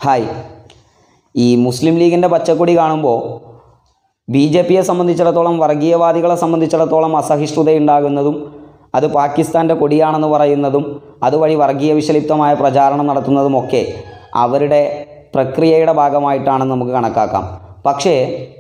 hi ഈ മുസ്ലിം ലീഗിൻ്റെ പച്ചക്കൊടി കാണുമ്പോൾ ബി ജെ പിയെ സംബന്ധിച്ചിടത്തോളം വർഗീയവാദികളെ സംബന്ധിച്ചിടത്തോളം അസഹിഷ്ണുതയുണ്ടാകുന്നതും അത് പാകിസ്ഥാൻ്റെ കൊടിയാണെന്ന് പറയുന്നതും അതുവഴി വർഗീയ വിഷലിപ്തമായ പ്രചാരണം നടത്തുന്നതുമൊക്കെ അവരുടെ പ്രക്രിയയുടെ ഭാഗമായിട്ടാണെന്ന് നമുക്ക് കണക്കാക്കാം പക്ഷേ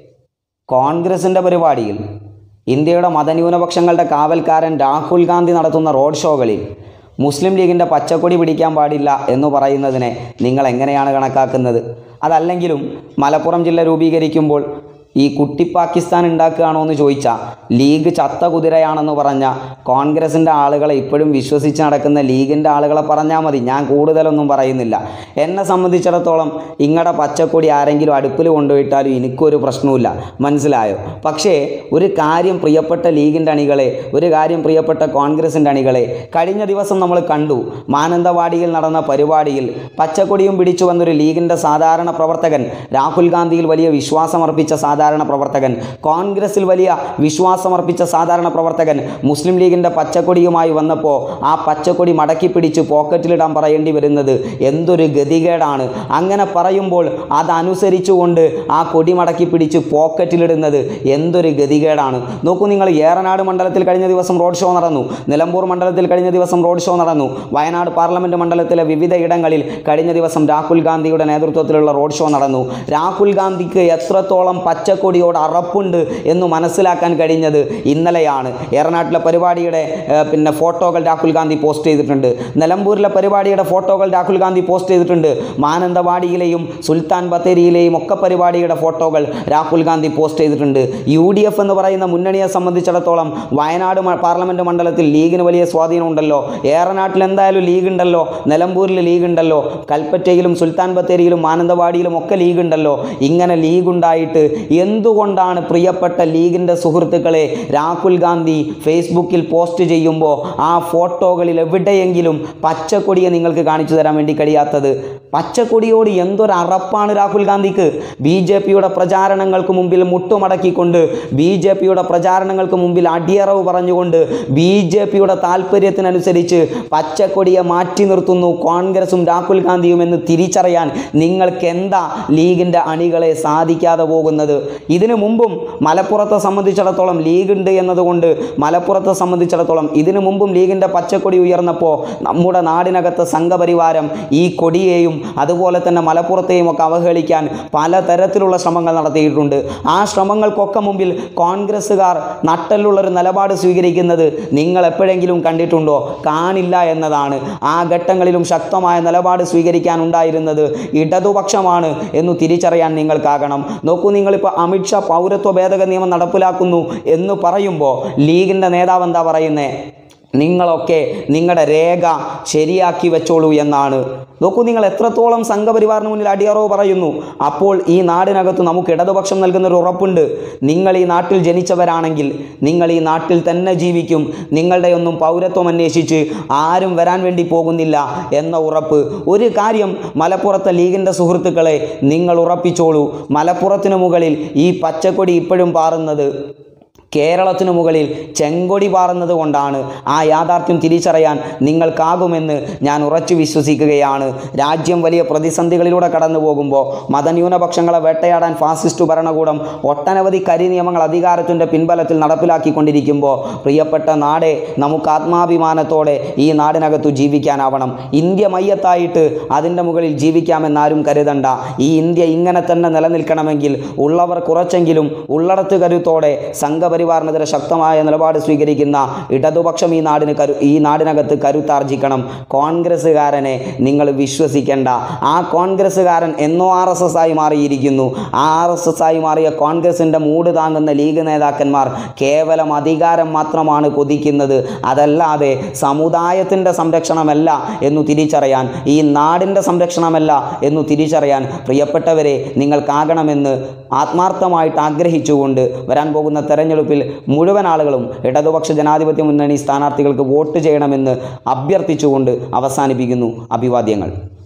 കോൺഗ്രസിൻ്റെ പരിപാടിയിൽ ഇന്ത്യയുടെ മതന്യൂനപക്ഷങ്ങളുടെ കാവൽക്കാരൻ രാഹുൽ ഗാന്ധി നടത്തുന്ന റോഡ് ഷോകളിൽ മുസ്ലിം ലീഗിൻ്റെ പച്ചക്കൊടി പിടിക്കാൻ പാടില്ല എന്ന് പറയുന്നതിനെ നിങ്ങൾ എങ്ങനെയാണ് കണക്കാക്കുന്നത് അതല്ലെങ്കിലും മലപ്പുറം ജില്ല രൂപീകരിക്കുമ്പോൾ ഈ കുട്ടി പാകിസ്ഥാൻ ഉണ്ടാക്കുകയാണോ എന്ന് ചോദിച്ചാൽ ലീഗ് ചത്ത കുതിരയാണെന്ന് പറഞ്ഞ കോൺഗ്രസിൻ്റെ ആളുകളെ ഇപ്പോഴും വിശ്വസിച്ച് നടക്കുന്ന ലീഗിൻ്റെ ആളുകളെ പറഞ്ഞാൽ മതി ഞാൻ കൂടുതലൊന്നും പറയുന്നില്ല എന്നെ സംബന്ധിച്ചിടത്തോളം ഇങ്ങടെ പച്ചക്കൊടി ആരെങ്കിലും അടുപ്പിൽ കൊണ്ടുപോയിട്ടാലും എനിക്കൊരു പ്രശ്നവുമില്ല മനസ്സിലായോ പക്ഷേ ഒരു കാര്യം പ്രിയപ്പെട്ട ലീഗിൻ്റെ അണികളെ ഒരു കാര്യം പ്രിയപ്പെട്ട കോൺഗ്രസിൻ്റെ അണികളെ കഴിഞ്ഞ ദിവസം നമ്മൾ കണ്ടു മാനന്തവാടിയിൽ നടന്ന പരിപാടിയിൽ പച്ചക്കൊടിയും പിടിച്ചു വന്നൊരു ലീഗിൻ്റെ സാധാരണ പ്രവർത്തകൻ രാഹുൽ ഗാന്ധിയിൽ വലിയ വിശ്വാസമർപ്പിച്ച സാധാരണ പ്രവർത്തകൻ കോൺഗ്രസിൽ വലിയ വിശ്വാസമർപ്പിച്ച സാധാരണ പ്രവർത്തകൻ മുസ്ലിം ലീഗിൻ്റെ പച്ചക്കൊടിയുമായി വന്നപ്പോൾ ആ പച്ചക്കൊടി മടക്കി പിടിച്ച് പോക്കറ്റിലിടാൻ പറയേണ്ടി വരുന്നത് എന്തൊരു ഗതികേടാണ് അങ്ങനെ പറയുമ്പോൾ അതനുസരിച്ചുകൊണ്ട് ആ കൊടി മടക്കി പിടിച്ച് പോക്കറ്റിലിടുന്നത് എന്തൊരു ഗതികേടാണ് നോക്കൂ നിങ്ങൾ ഏറനാട് മണ്ഡലത്തിൽ കഴിഞ്ഞ ദിവസം റോഡ് ഷോ നടന്നു നിലമ്പൂർ മണ്ഡലത്തിൽ കഴിഞ്ഞ ദിവസം റോഡ് ഷോ നടന്നു വയനാട് പാർലമെൻറ്റ് മണ്ഡലത്തിലെ വിവിധ ഇടങ്ങളിൽ കഴിഞ്ഞ ദിവസം രാഹുൽ ഗാന്ധിയുടെ നേതൃത്വത്തിലുള്ള റോഡ് ഷോ നടന്നു രാഹുൽ ഗാന്ധിക്ക് എത്രത്തോളം പച്ചക്കൊടിയോട് അറപ്പുണ്ട് എന്ന് മനസ്സിലാക്കാൻ കഴിഞ്ഞത് ഇന്നലെയാണ് ഏറനാട്ടിലെ പരിപാടിയുടെ ഏഹ്, പിന്നെ ഫോട്ടോകൾ രാഹുൽ ഗാന്ധി പോസ്റ്റ് ചെയ്തിട്ടുണ്ട് നിലമ്പൂരിലെ പരിപാടിയുടെ ഫോട്ടോകൾ രാഹുൽ ഗാന്ധി പോസ്റ്റ് ചെയ്തിട്ടുണ്ട് മാനന്തവാടിയിലെയും സുൽത്താൻ ബത്തേരിയിലെയും ഒക്കെ പരിപാടിയുടെ ഫോട്ടോകൾ രാഹുൽ ഗാന്ധി പോസ്റ്റ് ചെയ്തിട്ടുണ്ട് യു ഡി എഫ് എന്ന് പറയുന്ന മുന്നണിയെ സംബന്ധിച്ചിടത്തോളം വയനാട് മ- പാർലമെൻറ്റ് മണ്ഡലത്തിൽ ലീഗിന് വലിയ സ്വാധീനമുണ്ടല്ലോ ഏറനാട്ടിൽ എന്തായാലും ലീഗ് ഉണ്ടല്ലോ നിലമ്പൂരിൽ ലീഗ് ഉണ്ടല്ലോ കൽപ്പറ്റയിലും സുൽത്താൻ ബത്തേരിയിലും മാനന്തവാടിയിലും ഒക്കെ ലീഗ് ഉണ്ടല്ലോ ഇങ്ങനെ ലീഗ് ഉണ്ടായിട്ട് എന്തുകൊണ്ടാണ് പ്രിയപ്പെട്ട ലീഗിൻ്റെ സുഹൃത്തുക്കളെ രാഹുൽ ഗാന്ധി ഫേസ്ബുക്കിൽ പോസ്റ്റ് ചെയ്യുമ്പോൾ ആ ഫോട്ടോകളിൽ എവിടെയെങ്കിലും പച്ചക്കൊടിയെ നിങ്ങൾക്ക് കാണിച്ചു തരാൻ വേണ്ടി കഴിയാത്തത് പച്ചക്കൊടിയോട് എന്തൊരു അറപ്പാണ് രാഹുൽ ഗാന്ധിക്ക് ബി ജെ പിയുടെ പ്രചാരണങ്ങൾക്ക് മുമ്പിൽ മുട്ടുമടക്കിക്കൊണ്ട് ബി ജെ പിയുടെ പ്രചാരണങ്ങൾക്ക് മുമ്പിൽ അടിയറവ് പറഞ്ഞുകൊണ്ട് ബി ജെ പിയുടെ താല്പര്യത്തിനനുസരിച്ച് പച്ചക്കൊടിയെ മാറ്റി നിർത്തുന്നു കോൺഗ്രസും രാഹുൽ ഗാന്ധിയും എന്ന് തിരിച്ചറിയാൻ നിങ്ങൾക്ക് എന്താ ലീഗിൻ്റെ അണികളെ സാധിക്കാതെ പോകുന്നത് ഇതിനു മുമ്പും മലപ്പുറത്തെ സംബന്ധിച്ചിടത്തോളം ലീഗ് ഉണ്ട് എന്നതുകൊണ്ട് മലപ്പുറത്തെ സംബന്ധിച്ചിടത്തോളം ഇതിനു മുമ്പും ലീഗിൻ്റെ പച്ചക്കൊടി ഉയർന്നപ്പോൾ നമ്മുടെ നാടിനകത്ത് സംഘപരിവാരം ഈ കൊടിയെയും അതുപോലെ തന്നെ മലപ്പുറത്തെയും ഒക്കെ അവഹേളിക്കാൻ പലതരത്തിലുള്ള ശ്രമങ്ങൾ നടത്തിയിട്ടുണ്ട് ആ ശ്രമങ്ങൾക്കൊക്കെ മുമ്പിൽ കോൺഗ്രസ്സുകാർ നട്ടലുള്ളൊരു നിലപാട് സ്വീകരിക്കുന്നത് നിങ്ങൾ എപ്പോഴെങ്കിലും കണ്ടിട്ടുണ്ടോ കാണില്ല എന്നതാണ് ആ ഘട്ടങ്ങളിലും ശക്തമായ നിലപാട് സ്വീകരിക്കാൻ ഉണ്ടായിരുന്നത് ഇടതുപക്ഷമാണ് എന്ന് തിരിച്ചറിയാൻ നിങ്ങൾക്കാകണം നോക്കൂ നിങ്ങളിപ്പോൾ അമിത്ഷാ പൗരത്വ ഭേദഗതി നിയമം നടപ്പിലാക്കുന്നു എന്ന് പറയുമ്പോൾ ലീഗിൻ്റെ നേതാവ് എന്താ പറയുന്നത് നിങ്ങളൊക്കെ നിങ്ങളുടെ രേഖ ശരിയാക്കി വെച്ചോളൂ എന്നാണ് നോക്കൂ നിങ്ങൾ എത്രത്തോളം സംഘപരിവാറിന് മുന്നിൽ അടിയറവ് പറയുന്നു അപ്പോൾ ഈ നാടിനകത്ത് നമുക്ക് ഇടതുപക്ഷം നൽകുന്ന ഒരു ഉറപ്പുണ്ട് നിങ്ങൾ ഈ നാട്ടിൽ ജനിച്ചവരാണെങ്കിൽ നിങ്ങൾ ഈ നാട്ടിൽ തന്നെ ജീവിക്കും നിങ്ങളുടെ ഒന്നും പൗരത്വം അന്വേഷിച്ച് ആരും വരാൻ വേണ്ടി പോകുന്നില്ല എന്ന ഉറപ്പ് ഒരു കാര്യം മലപ്പുറത്തെ ലീഗിൻ്റെ സുഹൃത്തുക്കളെ നിങ്ങൾ ഉറപ്പിച്ചോളൂ മലപ്പുറത്തിന് മുകളിൽ ഈ പച്ചക്കൊടി ഇപ്പോഴും പാറുന്നത് കേരളത്തിനു മുകളിൽ ചെങ്കൊടി പാറുന്നത് കൊണ്ടാണ് ആ യാഥാർത്ഥ്യം തിരിച്ചറിയാൻ നിങ്ങൾക്കാകുമെന്ന് ഞാൻ ഉറച്ചു വിശ്വസിക്കുകയാണ് രാജ്യം വലിയ പ്രതിസന്ധികളിലൂടെ കടന്നു പോകുമ്പോൾ മതന്യൂനപക്ഷങ്ങളെ വേട്ടയാടാൻ ഫാസിസ്റ്റ് ഭരണകൂടം ഒട്ടനവധി കരി നിയമങ്ങൾ അധികാരത്തിൻ്റെ പിൻബലത്തിൽ നടപ്പിലാക്കിക്കൊണ്ടിരിക്കുമ്പോൾ പ്രിയപ്പെട്ട നാടെ നമുക്ക് ആത്മാഭിമാനത്തോടെ ഈ നാടിനകത്തു ജീവിക്കാനാവണം ഇന്ത്യ മയ്യത്തായിട്ട് അതിൻ്റെ മുകളിൽ ജീവിക്കാമെന്നാരും കരുതണ്ട ഈ ഇന്ത്യ ഇങ്ങനെ തന്നെ നിലനിൽക്കണമെങ്കിൽ ഉള്ളവർ കുറച്ചെങ്കിലും ഉള്ളടത്ത് കരുത്തോടെ സംഘപരിവാറിനെതിരെ ശക്തമായ നിലപാട് സ്വീകരിക്കുന്ന ഇടതുപക്ഷം ഈ നാടിന് കരു ഈ നാടിനകത്ത് കരുത്താർജിക്കണം കോൺഗ്രസ്സുകാരനെ നിങ്ങൾ വിശ്വസിക്കേണ്ട ആ കോൺഗ്രസ്സുകാരൻ എന്നോ ആർ എസ് എസ് ആയി മാറിയിരിക്കുന്നു ആർ എസ് എസ് ആയി മാറിയ കോൺഗ്രസിൻ്റെ മൂട് താങ്ങുന്ന ലീഗ് നേതാക്കന്മാർ കേവലം അധികാരം മാത്രമാണ് കൊതിക്കുന്നത് അതല്ലാതെ സമുദായത്തിൻ്റെ സംരക്ഷണമല്ല എന്നു തിരിച്ചറിയാൻ ഈ നാടിൻ്റെ സംരക്ഷണമല്ല എന്നു തിരിച്ചറിയാൻ പ്രിയപ്പെട്ടവരെ നിങ്ങൾക്കാകണമെന്ന് ആത്മാർത്ഥമായിട്ട് ആഗ്രഹിച്ചുകൊണ്ട് വരാൻ പോകുന്ന തെരഞ്ഞെടുപ്പിൽ മുഴുവൻ ആളുകളും ഇടതുപക്ഷ ജനാധിപത്യ മുന്നണി സ്ഥാനാർത്ഥികൾക്ക് വോട്ട് ചെയ്യണമെന്ന് അഭ്യർത്ഥിച്ചുകൊണ്ട് അവസാനിപ്പിക്കുന്നു അഭിവാദ്യങ്ങൾ